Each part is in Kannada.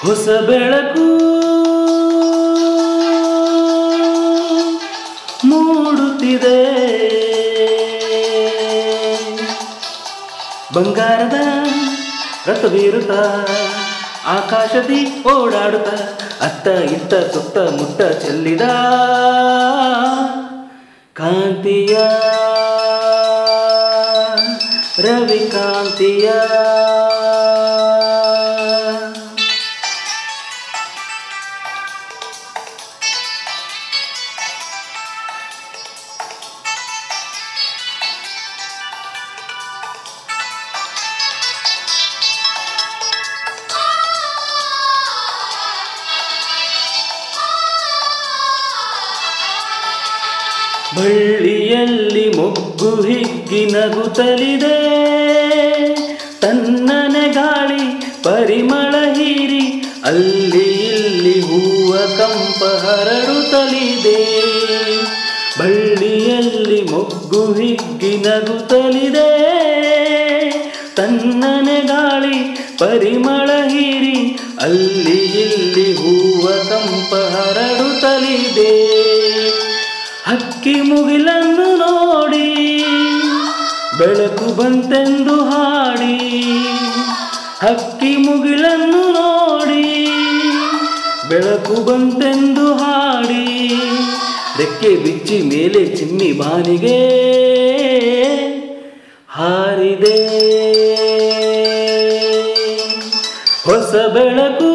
ಹೊಸ ಬೆಳಕು ಮೂಡುತ್ತಿದೆ ಬಂಗಾರದ ರಥ ಬೀರುತ್ತ ಆಕಾಶದಿ ಓಡಾಡುತ್ತ ಅತ್ತ ಇತ್ತ ಸುತ್ತ ಮುತ್ತ ಚೆಲ್ಲಿದ ಕಾಂತಿಯ ರವಿಕಾಂತಿಯ ಬಳ್ಳಿಯಲ್ಲಿ ಮೊಗ್ಗು ಹಿಗ್ಗಿ ನಗುತ್ತಲಿದೆ ತನ್ನನೆ ಗಾಳಿ ಪರಿಮಳ ಹೀರಿ ಅಲ್ಲಿ ಇಲ್ಲಿ ಹೂವ ಕಂಪ ಹರಡುತ್ತಲಿದೆ ಬಳ್ಳಿಯಲ್ಲಿ ಮೊಗ್ಗು ಹಿಗ್ಗಿ ನಗುತ್ತಲಿದೆ ತನ್ನನೆ ಗಾಳಿ ಪರಿಮಳ ಹೀರಿ ಅಲ್ಲಿ ಇಲ್ಲಿ ಹೂವ ಕಂಪ ಹರಡುತ್ತಲಿದೆ ಹಕ್ಕಿ ಮುಗಿಲನ್ನು ನೋಡಿ ಬೆಳಕು ಬಂತೆಂದು ಹಾಡಿ ಹಕ್ಕಿ ಮುಗಿಲನ್ನು ನೋಡಿ ಬೆಳಕು ಬಂತೆಂದು ಹಾಡಿ ರೆಕ್ಕೆ ಬಿಚ್ಚಿ ಮೇಲೆ ಚಿಮ್ಮಿ ಬಾನಿಗೆ ಹಾರಿದೆ ಹೊಸ ಬೆಳಕು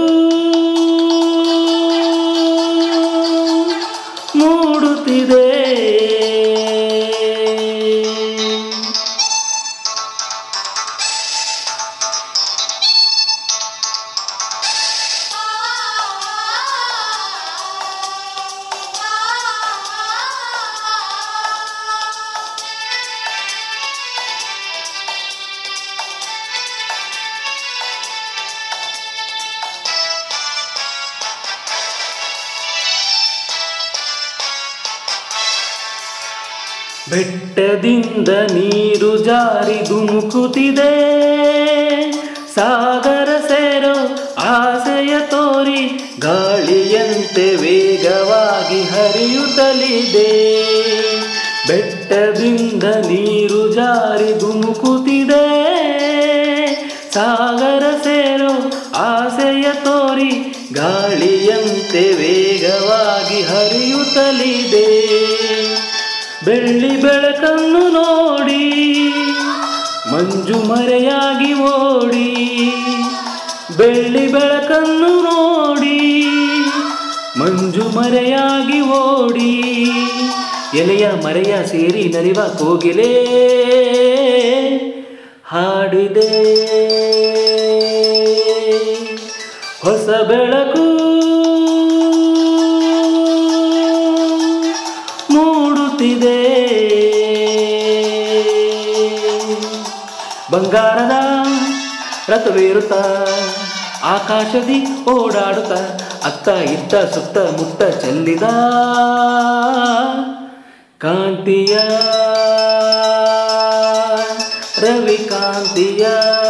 ಮೂಡುತ್ತಿದೆ ಬೆಟ್ಟದಿಂದ ನೀರು ಜಾರಿ ಧುಮುಕುತ್ತಿದೆ ಸಾಗರ ಸೇರೋ ಆಸೆಯ ತೋರಿ ಗಾಳಿಯಂತೆ ವೇಗವಾಗಿ ಹರಿಯುತ್ತಲಿದೆ ಬೆಟ್ಟದಿಂದ ನೀರು ಜಾರಿ ಧುಮುಕುತ್ತಿದೆ ಸಾಗರ ಸೇರೋ ಆಸೆಯ ತೋರಿ ಗಾಳಿಯಂತೆ ವೇಗವಾಗಿ ಹರಿಯುತ್ತಲಿದೆ ಬೆಳ್ಳಿ ಬೆಳಕನ್ನು ನೋಡಿ ಮಂಜು ಮರೆಯಾಗಿ ಓಡಿ ಬೆಳ್ಳಿ ಬೆಳಕನ್ನು ನೋಡಿ ಮಂಜು ಮರೆಯಾಗಿ ಓಡಿ ಎಲೆಯ ಮರೆಯ ಸೇರಿ ನಲಿವ ಕೋಗಿಲೆ ಹಾಡಿದೆ ಹೊಸ ಬೆಳಕು ಮೂಡುತ್ತಿದೆ ಬಂಗಾರದ ರಥವೇರುತ್ತ ಆಕಾಶದಿ ಓಡಾಡುತ್ತ ಅತ್ತ ಇತ್ತ ಸುತ್ತ ಮುತ್ತ ಚೆಲ್ಲಿದ ಕಾಂತಿಯ ರವಿಕಾಂತಿಯ